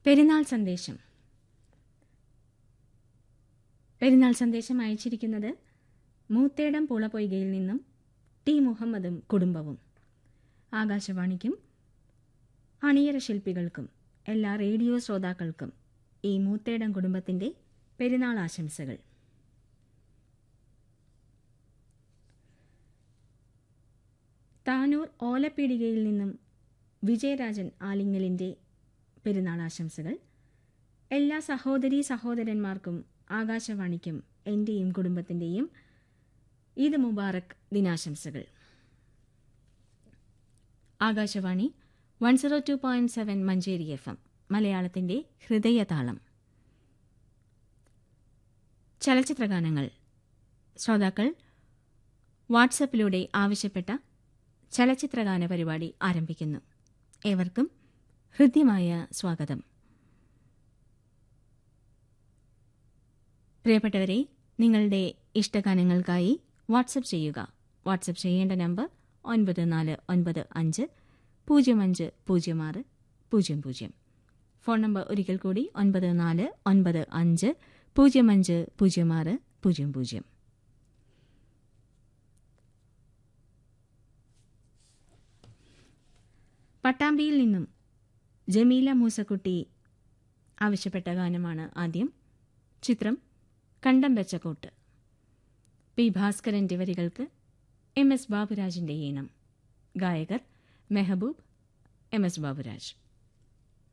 പെരുന്നാൾ സന്ദേശം പെരുന്നാൾ സന്ദേശം അയച്ചിരിക്കുന്നത് മൂത്തേടം പുളപൊയ്കയിൽ നിന്നും ടി മുഹമ്മദും കുടുംബവും ആകാശവാണിക്കും അണിയറ ശില്പികൾക്കും എല്ലാ റേഡിയോ ശ്രോതാക്കൾക്കും ഈ മൂത്തേടം കുടുംബത്തിന്റെ പെരുന്നാൾ ആശംസകൾ താനൂർ ഓലപ്പീടികയിൽ നിന്നും വിജയരാജൻ ആലിങ്ങലിന്റെ പെരുന്നാൾ ആശംസകൾ എല്ലാ സഹോദരീ സഹോദരന്മാർക്കും ആകാശവാണിക്കും എന്റെയും കുടുംബത്തിന്റെയും ഈദ് മുബാറക് ദിനാശംസകൾ Akashvani one zero two point seven Manjeri F M മലയാളത്തിന്റെ ഹൃദയതാളം ചലച്ചിത്രഗാനങ്ങൾ ശ്രോതാക്കൾ വാട്സപ്പിലൂടെ ആവശ്യപ്പെട്ട ചലച്ചിത്രഗാന പരിപാടി ആരംഭിക്കുന്നു ഏവർക്കും ഹൃദ്യമായ സ്വാഗതം പ്രിയപ്പെട്ടവരെ നിങ്ങളുടെ ഇഷ്ടഗാനങ്ങൾക്കായി വാട്സപ്പ് ചെയ്യുക വാട്സപ്പ് ചെയ്യേണ്ട നമ്പർ ഒൻപത് നാല് ഒൻപത് അഞ്ച് പൂജ്യം അഞ്ച് പൂജ്യം ആറ് പൂജ്യം പൂജ്യം ഫോൺ നമ്പർ ഒരിക്കൽ കൂടി ഒൻപത് നാല് ഒൻപത് അഞ്ച് പൂജ്യം അഞ്ച് പൂജ്യം ആറ് പൂജ്യം പൂജ്യം പട്ടാമ്പിയിൽ നിന്നും ജമീല മൂസക്കുട്ടി ആവശ്യപ്പെട്ട ഗാനമാണ് ആദ്യം ചിത്രം കണ്ടം വെച്ച കോട്ട് പി ഭാസ്കരന്റെ വരികൾക്ക് എം എസ് ബാബുരാജിന്റെ ഈണം ഗായകർ മെഹബൂബ് എം എസ് ബാബുരാജ്